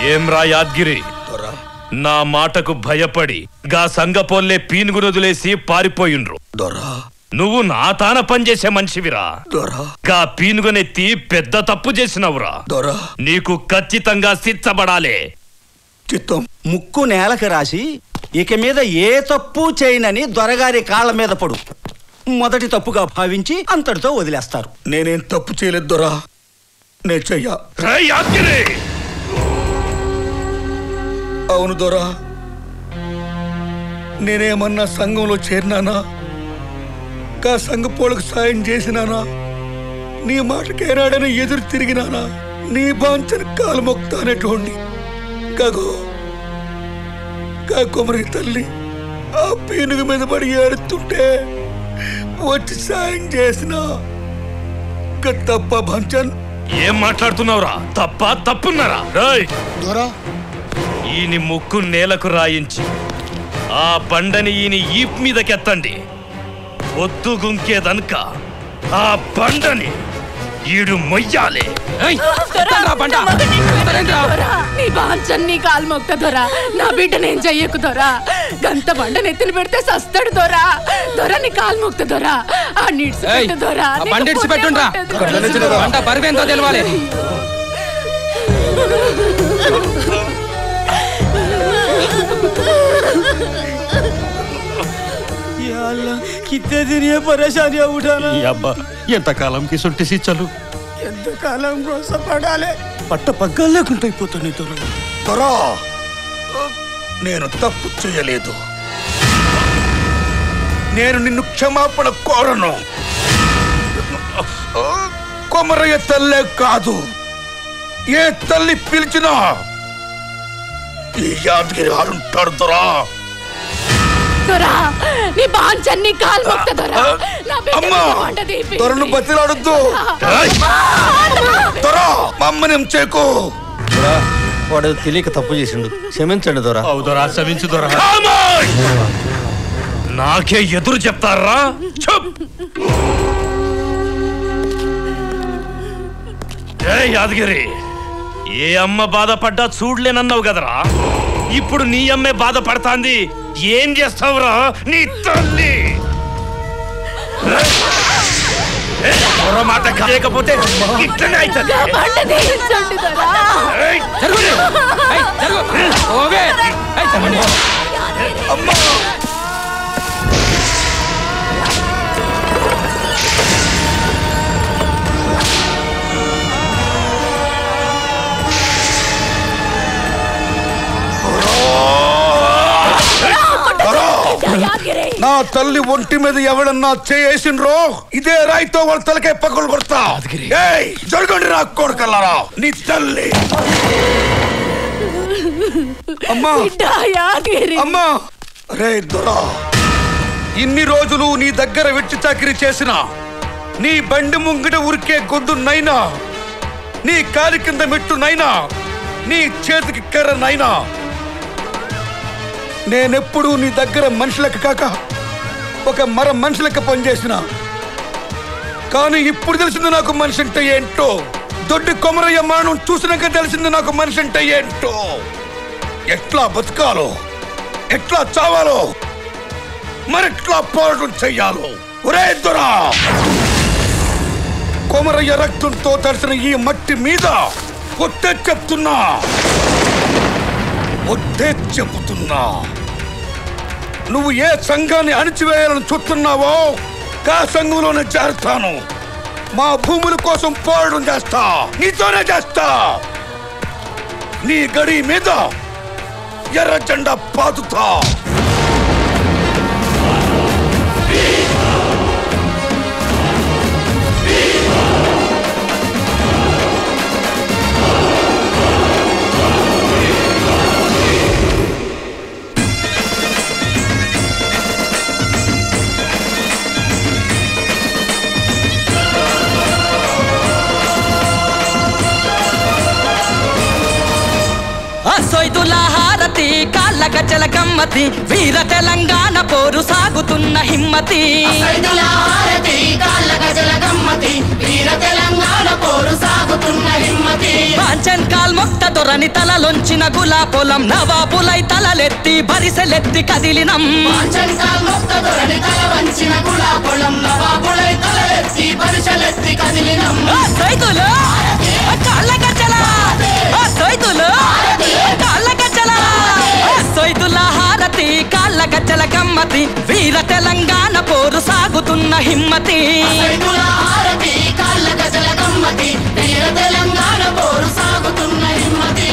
ఏమ్రా యాద్గిరి నా మాటకు భయపడి గా సంగపోల్లే పీనుగునొదిలేసి పారిపోయిండ్రు దొరా నువ్వు నా తాన పనిచేసే మనిషివిరా దొరా గా పీనుగనెత్తి పెద్ద తప్పు చేసినవురా దొరా నీకు ఖచ్చితంగా శిక్షపడాలే చిత్తం ముక్కు నేలకు రాసి ఇక మీద ఏ తప్పు చేయనని దొరగారి కాళ్ళ మీద పడు మొదటి తప్పుగా భావించి అంతటితో వదిలేస్తారు నేనేం తప్పు చేయలేదు దొరా నే చెయ్యా రేయ్ యాద్గిరి అవును దొరా నేనేమన్నా సంఘంలో చేరినానా కా సంఘపోళ్ళకు సాయం చేసినానా నీ మాటకేనాడని ఎదురు తిరిగినానా నీ బాంచని కాలు మొక్తానేటోండి గగో కా కుమరి తల్లి ఆ పీనుగు మీద పడి ఏడుతుంటే వచ్చి సాయం చేసిన తప్ప భంచన్ ఏం మాట్లాడుతున్నావురా తప్ప తప్పున్నారా రేయ్ దొరా ఈయని ముక్కు నేలకు రాయించి ఆ బండని ఈయన ఈప్ మీదకెత్తండి ఒత్తు గుంకేదనుక ఆ బండని ఈడు మొయ్యాలి నీ బాంచన్ నీ కాలు మొక్త దొరా నా బిడ్డ నేను చెయ్యకు దొరా గంత బండ నెత్తిన పెడితే సస్తాడు దొరా దొరా నీ కాలు మొక్త దొరా ఆ నీడ్స్ ఏయ్, పెట్టు దొరా ఆ నీకు బండి ఇడిచి పుణ్యం పెట్టుండ్రా. ఉంటుంది దొరా. పంట బరువేంతో తెలవాలి కిత్తే తిరిగే పరేషాని అవుతానా ఈ అబ్బా ఎంతకాలంకి సొంటి శిచ్చలు ఎంతకాలం కోసం పడాలి పట్ట పగ్గాలు లేకుండా అయిపోతాను దొర దొరా నేను తప్పు చేయలేదు నేను నిన్ను క్షమాపణ కోరను కొమరయ్య తల్లే కాదు ఏ తల్లి పిలిచినా ఈ యాదగిరి ఆడుంటాడు దొరా దొరా నీ బాంచన్ నీ కాలు మొక్త దొరా నా బిడ్డ అమ్మా మీద వంట తీపి. దొరను బతిలాడొద్దు దొరా మా అమ్మనేం చేకు వాడు తెలియక తప్పు చేసిండు క్షమించండి దొరా అవుదరా శ్రమించు దొరా నాకే ఎదురు చెప్తారా చెప్ ఏ యాదగిరి ఏ అమ్మ బాధపడ్డా చూడలేనన్నావు కదరా ఇప్పుడు నీ అమ్మే బాధపడతాంది ఏం చేస్తావురా నీ తల్లి ఏ, మరో మాట కాలేకపోతే ఇట్లనే అవుతుంది నా బండ తీయించండి దొరా ఏయ్, జరుగుండి ఏయ్, జరుగు ఓవే ఏయ్, చెప్పండి. యాదగిరి నా తల్లి ఒంటి మీద ఎవడన్నా చేసిండ్రో ఇదే రాయితో వాళ్ళ తలకే పక్కలు కొడతా ఏయ్, జరగండి నా కొడుకల్లారా నీ తల్లి అమ్మా బిడ్డ యాదగిరి అమ్మా రే దొరా ఇన్ని రోజులు నీ దగ్గర వెట్టి చాకిరి చేసిన నీ బండి ముంగిట ఉరికే గొడ్డు నైనా నీ కాలి కింద మెట్టు నైనా నీ చేతికి కర్ర నైనా నేనెప్పుడు నీ దగ్గర మనుషులకు కాక ఒక మర మనుషులకు పనిచేసిన కానీ ఇప్పుడు తెలిసింది నాకు మనిషి అంటే ఏంటో దొడ్డి కొమరయ్య మానం చూసినాక తెలిసింది నాకు మనిషి అంటే ఏంటో ఎట్లా బతకాలో ఎట్లా చావాలో మరెట్లా పోరాటం చెయ్యాలో ఒరే దొరా కొమరయ్య రక్తంతో తడిసిన ఈ మట్టి మీద ఒట్టే చెప్తున్నా ఒట్టే చెబుతున్నా నువ్వు ఏ సంఘాన్ని అణిచివేయాలని చూస్తున్నావో కా సంఘంలోనే చేరుతాను మా భూముల కోసం పోరాటం చేస్తా నీతోనే చేస్తా నీ గడి మీద ఎర్ర జెండా పాతుతా సొయ్దుల హారతి కాళ్ళ గజల గమ్మతి వీర తెలంగాణ పోరు సాగుతున్న హిమ్మతి సైదుల హారతి కాళ్ళ గజల గమ్మతి వీర తెలంగాణ పోరు సాగుతున్న హిమ్మతి కాంచన్ కాల్ మొక్త దొరని తలలొంచిన గులా పొలం నవాబులై తలలెత్తి బరిసెలెత్తి కదిలినం పాంచంకాల్ ముక్త ధోరణి తల వంచిన గులా పొలం నవాబులై తలెత్తి పరిశలెత్తి కదిలినం ఆ సైదులు ఆ కాళ్ళ గజ్జల ఆ సైదులు ఆ కాళ్ళ గజ్జల ఆ సైదుల హారతి కాళ్ళ గజ్జల గమ్మతి వీర తెలంగాణ పోరు సాగుతున్న హిమ్మతి సైదుల హారతి కాళ్ళ గజల గమ్మతి వీర తెలంగాణ పోరు సాగుతున్న హిమ్మతి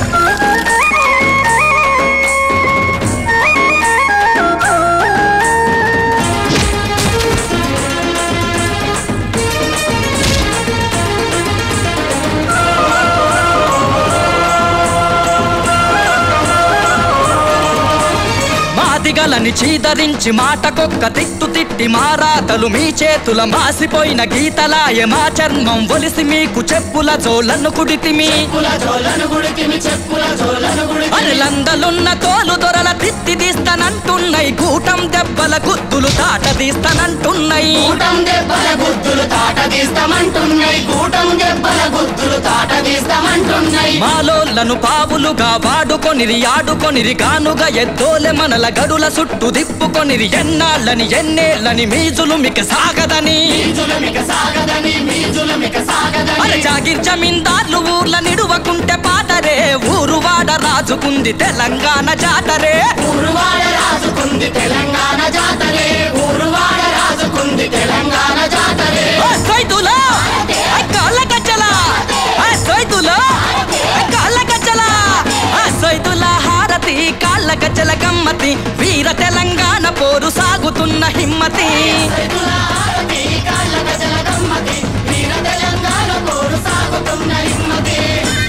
మాదిగలని చీదరించి మాటకొక్క తిట్టు తిట్టి మారాతలు మీ చేతుల మాసిపోయిన గీతలాయ మా చర్మం ఒలిసి మీకు చెప్పుల జోలను కుడితిమి చెప్పుల జోలను గుడికిమి చెప్పుల జోలను గుడికి అరలందలున్న తోలు దొరల తిత్తి తీస్తానంటున్నాయి కూటం దెబ్బల గుద్దులు తాట తీస్తానంటున్నాయి కూటం దెబ్బల గుద్దులు తాట తీస్తామంటున్నాయి కూటం దెబ్బల గుద్దులు తాట తీస్తామంటున్నాయి మాలోళ్ళను పావులుగా వాడుకొనిరి ఆడుకొనిరి గానుగా ఎద్దోలె మనల గడుల చుట్టూ దిప్పుకొనిరి ఎన్నాళ్ళని ఎన్నేళ్ళని మీజులు మిక సాగదని మీజులమిక సాగదని మీజులమిక సాగదని అరే జాగిర్ జమీందార్లు ఊర్ల నిడువకుంటే పాటరే ఊరు వాడ రాజుకుంది తెలంగాణ జాతరే ఊరువాడ రాజుకుంది తెలంగాణ జాతరే ఊరువాడ రాజుకుంది తెలంగాణ జాతరే ఆ సైదులా ఆ కాళ్ళ గజ్జల ఆ సైదులా ఆ కాళ్ళ గజ్జల ఆ సైదుల హారతి కాళ్ళ గజ్జల గమ్మతి వీర తెలంగాణ పోరు సాగుతున్న హిమ్మతి సైదుల హారతి కాళ్ళ గజల గమ్మతి వీర తెలంగాణ పోరు సాగుతున్న హిమ్మతి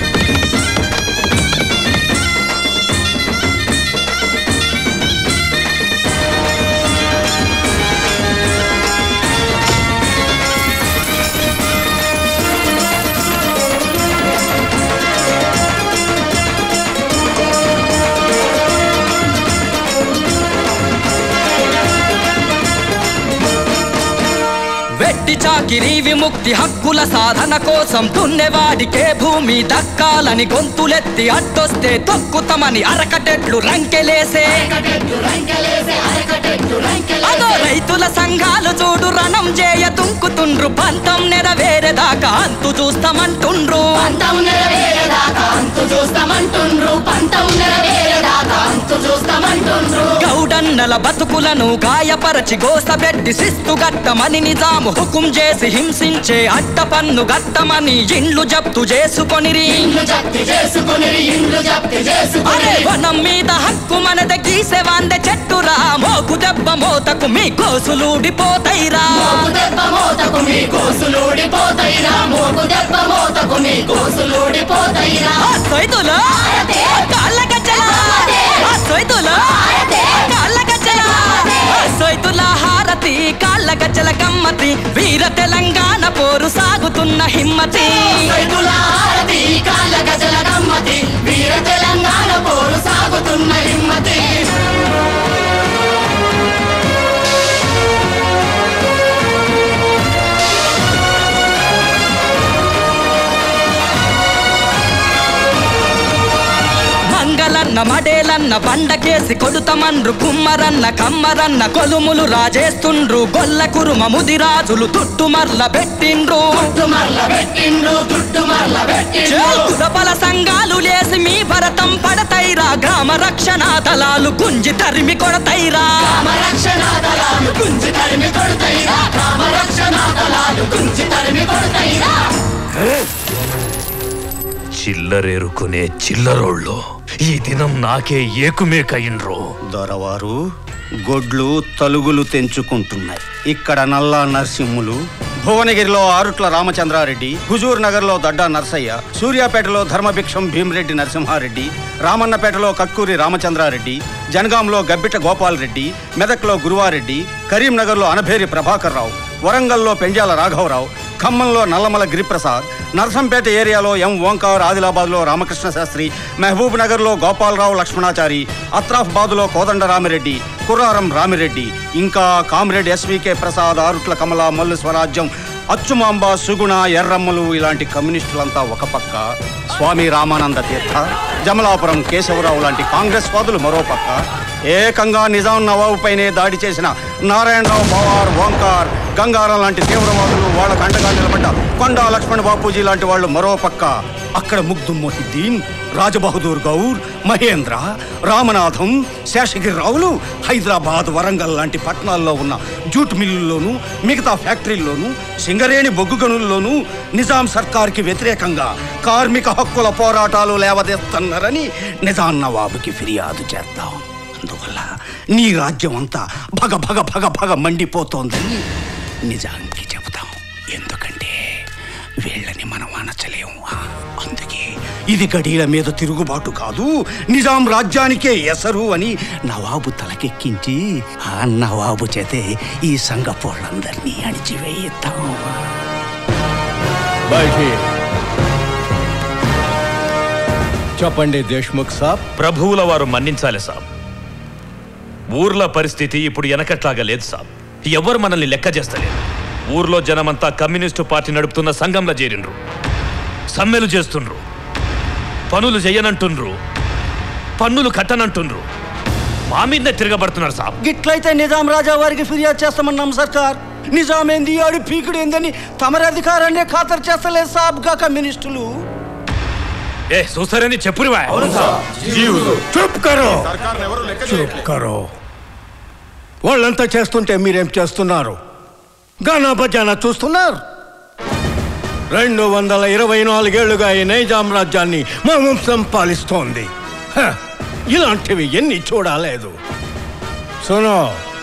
వెట్టి చాకిరి విముక్తి హక్కుల సాధన కోసం దున్నెవాడికే భూమి దక్కాలని గొంతులెత్తి అడ్డొస్తే తొక్కుతామని అరకటెట్లు రంకెలేసే అరకటెట్టు రంకెలేసే అరకటెట్టు రంకెలేసే అదో రైతుల సంఘాలు చూడు రణం చేయ తుంకుతుండ్రు పంతం నెరవేరేదాకా అంతు చూస్తామంటుండ్రు పంతం నెరవేరేదాకా అంతు చూస్తామంటుండ్రు పంతం నెరవేరేదాకా అంతు చూస్తామంటుండ్రు గౌడన్నల బతుకులను గాయపరచి గోసబెట్టి శిస్తు గట్టమని నిజాము హుకుం చేసి హింసించే అట్ట పన్ను గట్టమని ఇండ్లు జప్తు చేసుకొనిరి ఇండ్లు జప్తి చేసుకుని ఇండ్లు జప్తి అరే చేసుకుని వనం మీద హక్కు మనద గీసే వాందె చెట్టురా మోకు దెబ్బ మోతకు మీ గోసులూడిపోతైరా మోపు దెబ్బ మోతకు మీ కోసులూడిపోతాయిరా మోపు దెబ్బ మోతకు మీ కోసులూడిపోతాయిరా ఆ సైదులు కాళ్ళ గజ్జల ఆ సైదులు కాళ్ళ గజ్జల ఆ సైదుల హారతి కాళ్ళ గజ్జల గమ్మతి వీర తెలంగాణ పోరు సాగుతున్న హిమ్మతి సైదుల హారతి కాళ్ళ గజల గమ్మతి వీర తెలంగాణ పోరు సాగుతున్న హిమ్మతి మంగళన్న మడేలన్న బండకేసి కొడుతమన్రు కుమ్మరన్న కమ్మరన్న కొలుములు రాజేస్తుండ్రు గొల్ల కురుమ ముదిరాజులు తుట్టుమర్ల పెట్టిండ్రు దుడ్డు మరల పెట్టిండ్రు దుడ్డు మరల పెట్టిండ్రు కులబల సంఘాలు లేసి మీ భరతం పడతైరా గ్రామ రక్షణ దళాలు గుంజి తరిమి కొడతైరా రామ రక్షణ దళాలు గుంజి తరిమి కొడతాయిరా రామ రక్షణ దళాలు గుంజి తరిమి కొడతాయిరా చిల్లరేరుకునే చిల్లరోళ్ళు ఈ దినం నాకే ఏకుమేకయిండ్రు దొరవారు గొడ్లు తలుగులు తెంచుకుంటున్నాయి ఇక్కడ నల్లా నరసింహులు భువనగిరిలో ఆరుట్ల రామచంద్రారెడ్డి హుజూర్ నగర్లో దడ్డా నర్సయ్య సూర్యాపేటలో ధర్మభిక్షం భీమిరెడ్డి నరసింహారెడ్డి రామన్నపేటలో కక్కూరి రామచంద్రారెడ్డి జనగాంలో గబ్బిట గోపాల్ రెడ్డి మెదక్లో గురువారెడ్డి కరీంనగర్లో అనభేరి ప్రభాకర్ రావు వరంగల్లో పెంజాల రాఘవరావు ఖమ్మంలో నల్లమల గిరిప్రసాద్ నర్సంపేట ఏరియాలో ఎం ఓంకార్ ఆదిలాబాద్లో రామకృష్ణ శాస్త్రి మహబూబ్ నగర్లో గోపాలరావు లక్ష్మణాచారి అత్రాఫ్బాద్లో కోదండ రామిరెడ్డి కుర్రారం రామిరెడ్డి ఇంకా కామ్రేడ్ ఎస్వికే ప్రసాద్ ఆరుట్ల కమల మల్లు స్వరాజ్యం అచ్చుమాంబ సుగుణ ఎర్రమ్మలు ఇలాంటి కమ్యూనిస్టులంతా ఒక పక్క స్వామి రామానంద తీర్థ జమలాపురం కేశవరావు లాంటి కాంగ్రెస్ వాదులు మరో పక్క ఏకంగా నిజాం నవాబు పైనే దాడి చేసిన నారాయణరావు పవార్ ఓంకార్ గంగారం లాంటి తీవ్రవాదులు వాళ్ళకు అండగా నిలబడ్డ కొండా లక్ష్మణ్ బాపూజీ లాంటి వాళ్ళు మరో పక్క అక్కడ ముగ్ధు మొహిద్దీన్ రాజబహదూర్ గౌర్ మహేంద్ర రామనాథం శేషగిరిరావులు హైదరాబాద్ వరంగల్ లాంటి పట్టణాల్లో ఉన్న జూట్ మిల్లుల్లోనూ మిగతా ఫ్యాక్టరీల్లోనూ సింగరేణి బొగ్గు గనుల్లోనూ నిజాం సర్కార్కి వ్యతిరేకంగా కార్మిక హక్కుల పోరాటాలు లేవదీస్తున్నారని నిజాం నవాబుకి ఫిర్యాదు చేద్దాం అందువల్ల నీ రాజ్యం అంతా భగ భగ భగ భగ మండిపోతోందని నిజానికి చెబుతాం ఎందుకంటే వీళ్ళని మనం అనచలేము ఆ, అందుకే ఇది గడీల మీద తిరుగుబాటు కాదు నిజాం రాజ్యానికే ఎసరు అని నవాబు తలకెక్కించి ఆ నవాబు చేతే ఈ సంగపోళ్ళందరినీ అణిచివేయిద్దాం బయటి చెప్పండి దేశ్ముఖ్ సాబ్ ప్రభువుల వారు మన్నించాలి సాబ్ ఊర్ల పరిస్థితి ఇప్పుడు వెనకట్లాగా లేదు సాబ్ ఎవరు మనల్ని లెక్క చేస్తలేరు ఊర్లో జనమంతా కమ్యూనిస్టు పార్టీ నడుపుతున్న సంఘంలో చేరిండ్రు సమ్మెలు చేస్తుండ్రు పనులు చెయ్యనంటుండ్రు పన్నులు కట్టనంటుండ్రు మా మీదనే తిరగబడుతున్నారు సాబ్ గిట్లయితే నిజాం రాజా వారికి ఫిర్యాదు చేస్తామన్నాం సర్కార్ నిజాం ఏంది ఆడి పీకుడు ఏందని తమరి అధికారాన్ని ఖాతరు చేస్తలేదు సాబ్గా కమ్యూనిస్టులు ఏ చూస్తారని చెప్పురివా చుప్ కరో చుప్ కరో వాళ్ళంతా చేస్తుంటే మీరేం చేస్తున్నారు గానా బజానా చూస్తున్నారు రెండు వందల ఇరవై నాలుగేళ్లుగా ఈ నైజాం రాజ్యాన్ని మా వంశం పాలిస్తోంది హ, ఇలాంటివి ఎన్ని చూడలేదు సునో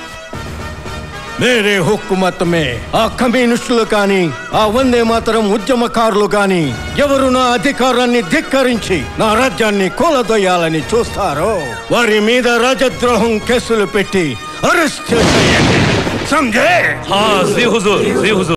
మేరే హుక్కుమత్ మే ఆ కమ్యూనిస్టులు కానీ ఆ వందే మాతరం ఉద్యమకారులు కానీ ఎవరు నా అధికారాన్ని ధిక్కరించి నా రాజ్యాన్ని కూలదొయ్యాలని చూస్తారో వారి మీద రాజద్రోహం కేసులు పెట్టి అరెస్ట్ చేయండి సంజయ్ हाँ जी हुजूर जी हुजूर